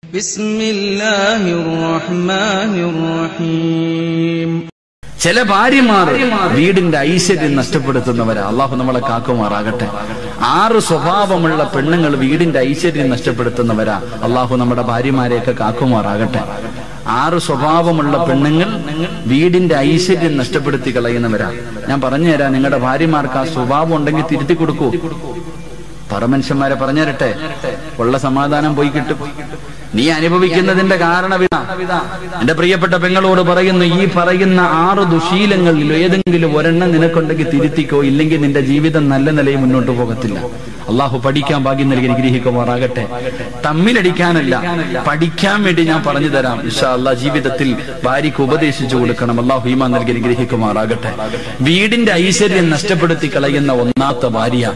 بسم الله الرحمن الرحيم ചില ഭാര്യമാർ വീടിന്റെ ഐശ്വര്യം നഷ്ടപ്പെടുത്തുന്നവരാ അള്ളാഹു നമ്മളെ കാക്കുമാറാകട്ടെ ആറ് സ്വഭാവമുള്ള പെണ്ണുങ്ങൾ വീടിന്റെ ഐശ്വര്യം നഷ്ടപ്പെടുത്തുന്നവരാ അള്ളാഹു നമ്മുടെ ഭാര്യമാരെയൊക്കെ കാക്കുമാറാകട്ടെ ആറ് സ്വഭാവമുള്ള പെണ്ണുങ്ങൾ വീടിന്റെ ഐശ്വര്യം നഷ്ടപ്പെടുത്തി കളയുന്നവരാ ഞാൻ പറഞ്ഞു തരാം നിങ്ങളുടെ ഭാര്യമാർക്ക് ആ സ്വഭാവം ഉണ്ടെങ്കിൽ തിരുത്തി കൊടുക്കൂ പറമനുഷ്യന്മാരെ പറഞ്ഞു തരട്ടെ ഉള്ള സമാധാനം പോയി കിട്ടും നീ അനുഭവിക്കുന്നതിന്റെ കാരണം ഇതാ എന്റെ പ്രിയപ്പെട്ട പെങ്ങളോട് പറയുന്നു ഈ പറയുന്ന ആറ് ദുശീലങ്ങളിൽ ഏതെങ്കിലും ഒരെണ്ണം നിനക്കുണ്ടെങ്കിൽ തിരുത്തിക്കോ ഇല്ലെങ്കിൽ നിന്റെ ജീവിതം നല്ല നിലയിൽ മുന്നോട്ട് പോകത്തില്ല അള്ളാഹു പഠിക്കാൻ ഭാഗ്യം നൽകി അനുഗ്രഹിക്കുമാറാകട്ടെ തമ്മിലടിക്കാനല്ല പഠിക്കാൻ വേണ്ടി ഞാൻ പറഞ്ഞു തരാം ഇഷാ അല്ലാ ജീവിതത്തിൽ ഭാര്യയ്ക്ക് ഉപദേശിച്ചു കൊടുക്കണം അള്ളാഹു ഈമാൻ നൽകി അനുഗ്രഹിക്കുമാറാകട്ടെ വീടിന്റെ ഐശ്വര്യം നഷ്ടപ്പെടുത്തി കളയുന്ന ഒന്നാമത്തെ ഭാര്യ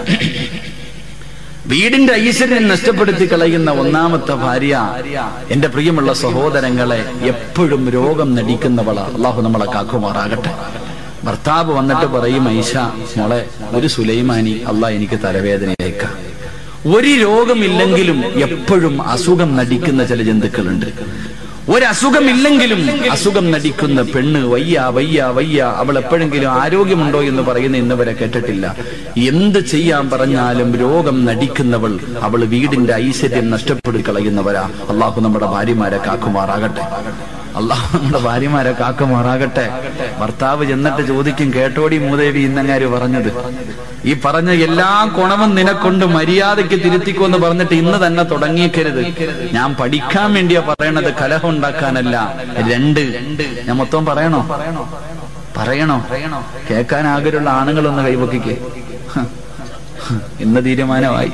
വീടിന്റെ ഐശ്വര്യം നഷ്ടപ്പെടുത്തി കളയുന്ന ഒന്നാമത്തെ ഭാര്യ എന്റെ പ്രിയമുള്ള സഹോദരങ്ങളെ എപ്പോഴും രോഗം നടിക്കുന്നവള അള്ളാഹു നമ്മളെ കാക്കുമാറാകട്ടെ ഭർത്താവ് വന്നിട്ട് പറയും ഐഷ മോളെ ഒരു സുലൈമാനി അള്ളാഹ് എനിക്ക് തലവേദനയേക്കാം ഒരു രോഗമില്ലെങ്കിലും എപ്പോഴും അസുഖം നടിക്കുന്ന ചില ജന്തുക്കളുണ്ട് ഒരസുഖമില്ലെങ്കിലും അസുഖം നടിക്കുന്ന പെണ്ണ് വയ്യ വയ്യ വയ്യ അവൾ എപ്പോഴെങ്കിലും ആരോഗ്യമുണ്ടോ എന്ന് പറയുന്ന ഇന്ന് വരെ കേട്ടിട്ടില്ല എന്ത് ചെയ്യാൻ പറഞ്ഞാലും രോഗം നടിക്കുന്നവൾ അവൾ വീടിന്റെ ഐശ്വര്യം നഷ്ടപ്പെടുത്തി കളയുന്നവരാ അള്ളാഹു നമ്മുടെ ഭാര്യമാരെ കാക്കുമാറാകട്ടെ അള്ളാഹു നമ്മുടെ ഭാര്യമാരെ കാക്കുമാറാകട്ടെ ഭർത്താവ് ചെന്നിട്ട് ചോദിക്കും കേട്ടോടി മൂദേവി ഇന്നങ്ങാര് പറഞ്ഞത് ഈ പറഞ്ഞ എല്ലാ കുണവും നിനക്കൊണ്ട് മര്യാദയ്ക്ക് തിരുത്തിക്കോന്ന് പറഞ്ഞിട്ട് ഇന്ന് തന്നെ തുടങ്ങിയേക്കരുത് ഞാൻ പഠിക്കാൻ വേണ്ടിയാ പറയണത് കലഹം ഉണ്ടാക്കാനല്ല രണ്ട് ഞാൻ മൊത്തം പറയണോ പറയണോ കേൾക്കാൻ ആഗ്രഹമുള്ള ആണുങ്ങളൊന്ന് കൈവക്കിക്കേ ഇന്ന് തീരുമാനമായി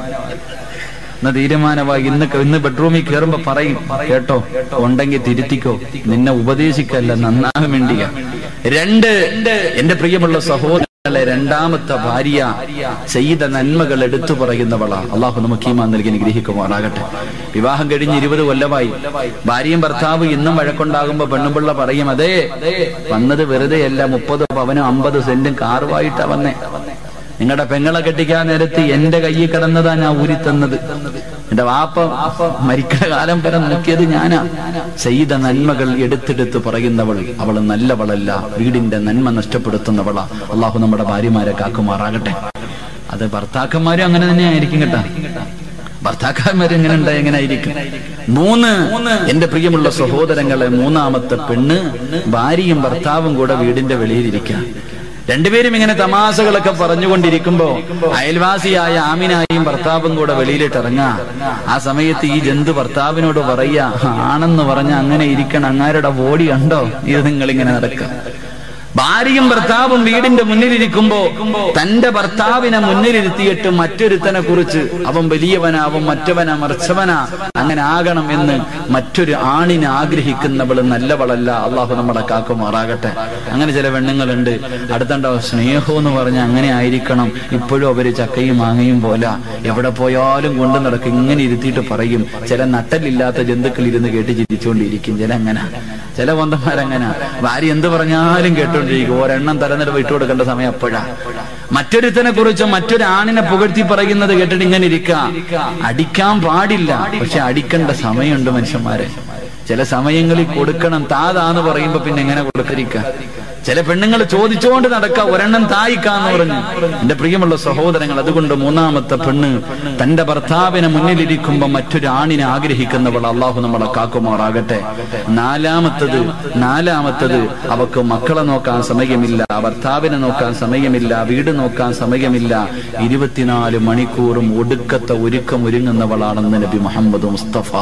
ഇന്ന് തീരുമാനമായി ഇന്ന് ഇന്ന് ബെഡ്റൂമിൽ കയറുമ്പോ പറയും കേട്ടോ ഉണ്ടെങ്കിൽ തിരുത്തിക്കോ നിന്നെ ഉപദേശിക്കല്ല നന്നാകാൻ വേണ്ടിയ രണ്ട് എന്റെ പ്രിയമുള്ള സഹോദരങ്ങളെ രണ്ടാമത്തെ ഭാര്യ ചെയ്ത നന്മകൾ എടുത്തു പറയുന്നവളാ അള്ളാഹു നമുക്ക് ഈമാൻ നൽകി അനുഗ്രഹിക്കുമാറാകട്ടെ വിവാഹം കഴിഞ്ഞ് ഇരുപത് കൊല്ലമായി ഭാര്യയും ഭർത്താവ് ഇന്നും വഴക്കുണ്ടാകുമ്പോ പെണ്ണുപിള്ള പറയും അതേ വന്നത് വെറുതെയല്ല മുപ്പത് പവനും അമ്പത് സെന്റും കാറുമായിട്ടാ വന്നേ നിങ്ങളുടെ പെങ്ങളെ കെട്ടിക്കാൻ നേരത്ത് എന്റെ കയ്യിൽ കിടന്നതാ ഞാൻ ഊരി തന്നത് എന്റെ വാപ്പ മരിക്കുന്ന കാലം വരെ നോക്കിയത് ഞാനാ ചെയ്ത നന്മകൾ എടുത്തെടുത്ത് പറയുന്നവൾ അവൾ നല്ലവളല്ല വീടിന്റെ നന്മ നഷ്ടപ്പെടുത്തുന്നവളാ അള്ളാഹു നമ്മുടെ ഭാര്യമാരെ കാക്കുമാറാകട്ടെ അത് ഭർത്താക്കന്മാരും അങ്ങനെ തന്നെ ആയിരിക്കും കേട്ടാ ഭർത്താക്കന്മാർ എങ്ങനെ ഉണ്ടായി എങ്ങനെ ആയിരിക്കും മൂന്ന് എന്റെ പ്രിയമുള്ള സഹോദരങ്ങളെ മൂന്നാമത്തെ പെണ്ണ് ഭാര്യയും ഭർത്താവും കൂടെ വീടിന്റെ വെളിയിലിരിക്കാം രണ്ടുപേരും ഇങ്ങനെ തമാശകളൊക്കെ പറഞ്ഞുകൊണ്ടിരിക്കുമ്പോ അയൽവാസിയായ ആമിനായും ഭർത്താവും കൂടെ വെളിയിലിട്ട് ഇറങ്ങാ ആ സമയത്ത് ഈ ജന്തു ഭർത്താവിനോട് പറയാ ആണെന്ന് പറഞ്ഞ അങ്ങനെ ഇരിക്കണം അങ്ങാരുടെ ബോഡി കണ്ടോ ഇത് നിങ്ങൾ ഇങ്ങനെ നടക്കാം ഭാര്യയും ഭർത്താവും വീടിന്റെ മുന്നിലിരിക്കുമ്പോ തന്റെ ഭർത്താവിനെ മുന്നിലിരുത്തിയിട്ട് മറ്റൊരുത്തനെ കുറിച്ച് അവൻ വലിയവനാ അവൻ മറ്റവനാ മറിച്ചവനാ അങ്ങനെ ആകണം എന്ന് മറ്റൊരു ആണിനെ ആഗ്രഹിക്കുന്നവൾ നല്ലവളല്ല അള്ളാഹു നമ്മളെ കാക്കുമാറാകട്ടെ അങ്ങനെ ചില പെണ്ണുങ്ങളുണ്ട് അടുത്തുണ്ടോ സ്നേഹം എന്ന് പറഞ്ഞ അങ്ങനെ ആയിരിക്കണം ഇപ്പോഴും അവര് ചക്കയും മാങ്ങയും പോല എവിടെ പോയാലും കൊണ്ടു നടക്കും ഇങ്ങനെ ഇരുത്തിയിട്ട് പറയും ചില നട്ടലില്ലാത്ത ജന്തുക്കൾ ഇരുന്ന് കേട്ട് ചിരിച്ചുകൊണ്ടിരിക്കും ചില അങ്ങനെ ചില പൊന്തന്മാരങ്ങനെ ഭാര്യ എന്ത് പറഞ്ഞാലും കേട്ടോണ്ടിരിക്കും ഒരെണ്ണം തരനില വിട്ടു കൊടുക്കേണ്ട സമയം അപ്പോഴാ മറ്റൊരുത്തനെ കുറിച്ച് മറ്റൊരു ആണിനെ പുകഴ്ത്തി പറയുന്നത് കേട്ടിട്ട് ഇങ്ങനെ ഇരിക്ക അടിക്കാൻ പാടില്ല പക്ഷെ അടിക്കേണ്ട സമയമുണ്ട് മനുഷ്യന്മാരെ ചില സമയങ്ങളിൽ കൊടുക്കണം താതാന്ന് പറയുമ്പോ പിന്നെ എങ്ങനെ കൊടുക്കരിക്ക ചില പെണ്ണുങ്ങൾ ചോദിച്ചുകൊണ്ട് നടക്ക ഒരെണ്ണം തായിക്കാന്ന് പറഞ്ഞു എന്റെ പ്രിയമുള്ള സഹോദരങ്ങൾ അതുകൊണ്ട് മൂന്നാമത്തെ പെണ്ണ് തന്റെ ഭർത്താവിനെ മുന്നിലിരിക്കുമ്പോ മറ്റൊരു ആണിനെ ആഗ്രഹിക്കുന്നവൾ അള്ളാഹു നമ്മളെ കാക്കുമാറാകട്ടെ നാലാമത്തത് നാലാമത്തത് അവക്ക് മക്കളെ നോക്കാൻ സമയമില്ല ഭർത്താവിനെ നോക്കാൻ സമയമില്ല വീട് നോക്കാൻ സമയമില്ല ഇരുപത്തിനാല് മണിക്കൂറും ഒടുക്കത്തെ ഒരുക്കം ഒരുങ്ങുന്നവളാണെന്ന് നബി മുഹമ്മദ് മുസ്തഫ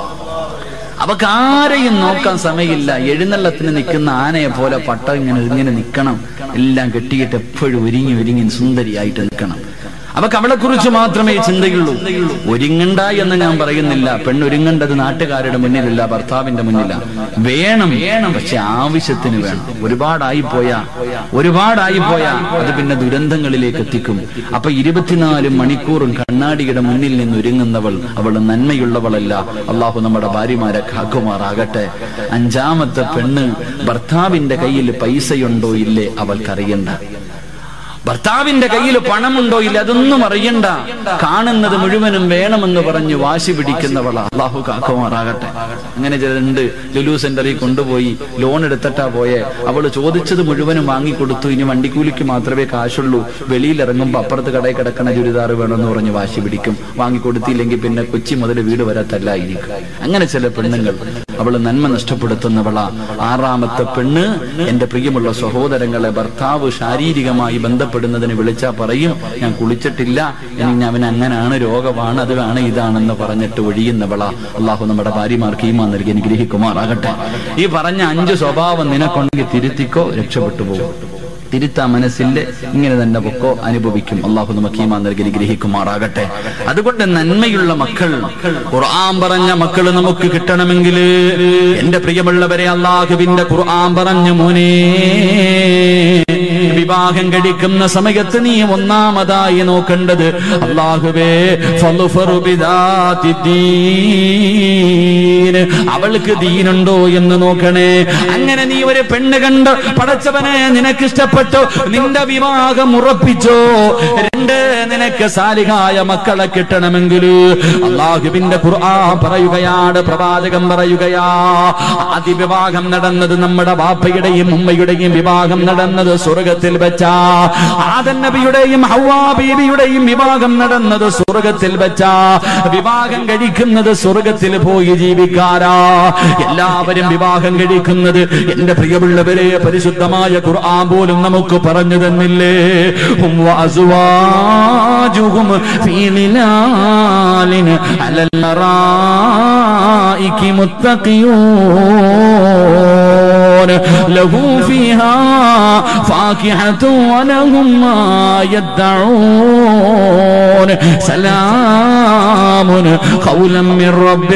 അവക്ക് ആരെയും നോക്കാൻ സമയമില്ല എഴുന്നള്ളത്തിന് നിൽക്കുന്ന ആനയെ പോലെ പട്ട ഇങ്ങനെ ഇങ്ങനെ നിൽക്കണം എല്ലാം കെട്ടിയിട്ട് എപ്പോഴും ഒരുങ്ങി ഒരുങ്ങി സുന്ദരിയായിട്ട് നിൽക്കണം അവക്ക് അവളെ കുറിച്ച് മാത്രമേ ചിന്തയുള്ളൂ ഒരുങ്ങണ്ട എന്ന് ഞാൻ പറയുന്നില്ല പെണ്ണൊരുങ്ങേണ്ടത് നാട്ടുകാരുടെ മുന്നിലല്ല ഭർത്താവിന്റെ മുന്നില വേണം പക്ഷെ ആവശ്യത്തിന് വേണം ഒരുപാടായി പോയാ ഒരുപാടായി പോയാ അത് പിന്നെ ദുരന്തങ്ങളിലേക്ക് എത്തിക്കും അപ്പൊ ഇരുപത്തിനാല് മണിക്കൂറും കണ്ണാടിയുടെ മുന്നിൽ നിന്ന് ഒരുങ്ങുന്നവൾ അവൾ നന്മയുള്ളവളല്ല അള്ളാഹു നമ്മുടെ ഭാര്യമാരെ കാക്കുമാറാകട്ടെ അഞ്ചാമത്തെ പെണ്ണ് ഭർത്താവിന്റെ കയ്യിൽ പൈസയുണ്ടോ ഇല്ലേ അവൾക്കറിയണ്ട ഭർത്താവിന്റെ കയ്യിൽ പണമുണ്ടോ ഇല്ല അതൊന്നും അറിയണ്ട കാണുന്നത് മുഴുവനും വേണമെന്ന് പറഞ്ഞ് വാശി പിടിക്കുന്നവളാ അള്ളാഹു കാക്കുമാറാകട്ടെ അങ്ങനെ ചിലരുണ്ട് ലുലു സെന്ററിൽ കൊണ്ടുപോയി ലോൺ എടുത്തിട്ടാ പോയെ അവള് ചോദിച്ചത് മുഴുവനും വാങ്ങിക്കൊടുത്തു ഇനി വണ്ടിക്കൂലിക്ക് മാത്രമേ കാശുള്ളൂ വെളിയിൽ ഇറങ്ങുമ്പോ അപ്പുറത്ത് കടയിൽ കിടക്കണ ചുരിദാർ വേണമെന്ന് പറഞ്ഞ് വാശി പിടിക്കും വാങ്ങിക്കൊടുത്തില്ലെങ്കിൽ പിന്നെ കൊച്ചി മുതൽ വീട് വരെ തല്ലായിരിക്കും അങ്ങനെ ചില പെണ്ണുങ്ങൾ അവള് നന്മ നഷ്ടപ്പെടുത്തുന്നവളാ ആറാമത്തെ പെണ്ണ് എന്റെ പ്രിയമുള്ള സഹോദരങ്ങളെ ഭർത്താവ് ശാരീരികമായി ബന്ധപ്പെടുന്നതിന് വിളിച്ചാ പറയും ഞാൻ കുളിച്ചിട്ടില്ല ഇനി അവൻ അങ്ങനാണ് രോഗമാണ് അത് ആണ് ഇതാണെന്ന് പറഞ്ഞിട്ട് ഒഴിയുന്നവളാ അള്ളാഹു നമ്മുടെ ഭാര്യമാർക്ക് ഈമാ നൽകി അനുഗ്രഹിക്കുമാറാകട്ടെ ഈ പറഞ്ഞ അഞ്ച് സ്വഭാവം നിനക്കൊണ്ടെങ്കിൽ തിരുത്തിക്കോ രക്ഷപ്പെട്ടു പോകും തിരുത്താ മനസ്സിന്റെ ഇങ്ങനെ തന്നെ പൊക്കോ അനുഭവിക്കും അള്ളാഹു നമുക്ക് ഈമാ നൽകി അനുഗ്രഹിക്കുമാറാകട്ടെ അതുകൊണ്ട് നന്മയുള്ള മക്കൾ ഖുർആൻ പറഞ്ഞ മക്കള് നമുക്ക് കിട്ടണമെങ്കിൽ എന്റെ പ്രിയമുള്ളവരെ അള്ളാഹുവിന്റെ ഖുർആൻ പറഞ്ഞു മോനെ വിവാഹം കഴിക്കുന്ന സമയത്ത് നീ ഒന്നാമതായി നോക്കേണ്ടത് അള്ളാഹുവേ ഫളുഫറു ബിദാത്തി ദീൻ. അവൾക്ക് ദീനുണ്ടോ എന്ന് നോക്കണേ അങ്ങനെ നീ ഒരു പെണ്ണ് കണ്ട് പടച്ചവനെ നിനക്ക് ഇഷ്ടപ്പെട്ടോ നിന്റെ വിവാഹം ഉറപ്പിച്ചോ രണ്ട് നിനക്ക് സാലിഹായ മക്കളെ കിട്ടണമെങ്കിൽ അള്ളാഹുവിന്റെ ഖുർആൻ പറയുകയാണ് പ്രവാചകം പറയുകയാ ആദ്യ വിവാഹം നടന്നത് നമ്മുടെ ബാപ്പയുടെയും ഉമ്മയുടെയും വിവാഹം നടന്നത് സ്വർഗത്തിൽ വെച്ചാ ആദൻ നബിയുടെയും ഹൗവാ ബീവിയുടെയും വിവാഹം നടന്നത് സ്വർഗത്തിൽ വെച്ചാ വിവാഹം കഴിക്കുന്നത് സ്വർഗത്തിൽ പോയി ജീവിക്കാരാ എല്ലാവരും വിവാഹം കഴിക്കുന്നത് എന്റെ പ്രിയമുള്ളവരെ പരിശുദ്ധമായ ഖുർആൻ പോലും നമുക്ക് പറഞ്ഞു തന്നില്ലേ ഹും വഅസ്വാജുഹും ഫീ ളിലാലിൻ അലൽ അറായികി മുത്തഖിയൂൻ ലഹു ഫീഹാ فاكهة ولهم ما يدعون سلام قولا من رب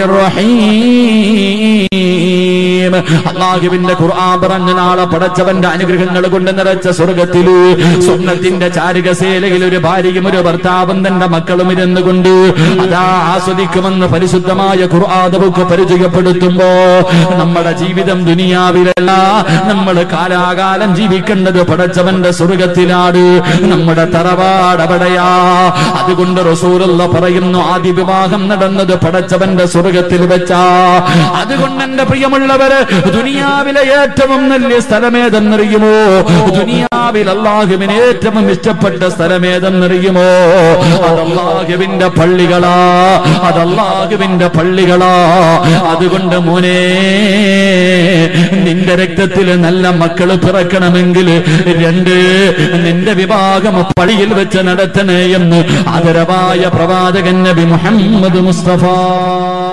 رحيم അള്ളാഹുവിന്റെ ഖുർആൻ പറഞ്ഞ നാളെ പടച്ചവന്റെ അനുഗ്രഹങ്ങൾ കൊണ്ട് നിറച്ച സ്വർഗത്തില് സ്വർണത്തിന്റെ ചാരുകസേലയിൽ ഒരു ഭാര്യയും ഒരു ഭർത്താവും തന്റെ മക്കളും ഇരുന്നു കൊണ്ട് അതാ ആസ്വദിക്കുമെന്ന് പരിശുദ്ധമായ ഖുർആൻ നമുക്ക് പരിചയപ്പെടുത്തുമ്പോ നമ്മുടെ ജീവിതം ദുനിയാവിലല്ല നമ്മൾ കാലാകാലം ജീവിക്കേണ്ടത് പടച്ചവന്റെ സ്വർഗത്തിലാണ് നമ്മുടെ തറവാട് അവിടെയാ അതുകൊണ്ട് റസൂലുള്ള പറയുന്നു ആദ്യ വിവാഹം നടന്നത് പടച്ചവന്റെ സ്വർഗത്തിൽ വെച്ചാ അതുകൊണ്ട് എന്റെ പ്രിയമുള്ളവര് ദുനിയാവിലെ ഏറ്റവും നല്ല സ്ഥലമേതെന്നറിയുമോ ദുനിയാവിൽ അള്ളാഹുവിന് ഏറ്റവും ഇഷ്ടപ്പെട്ട സ്ഥലമേതെന്നറിയുമോ അത് അള്ളാഹുവിന്റെ പള്ളികളാ അത് അള്ളാഹുവിന്റെ പള്ളികളാ അതുകൊണ്ട് മോനെ നിന്റെ രക്തത്തിൽ നല്ല മക്കള് പിറക്കണമെങ്കിൽ രണ്ട് നിന്റെ വിവാഹം പള്ളിയിൽ വെച്ച് നടത്തണേ എന്ന് ആദരവായ പ്രവാചകൻ നബി മുഹമ്മദ് മുസ്തഫ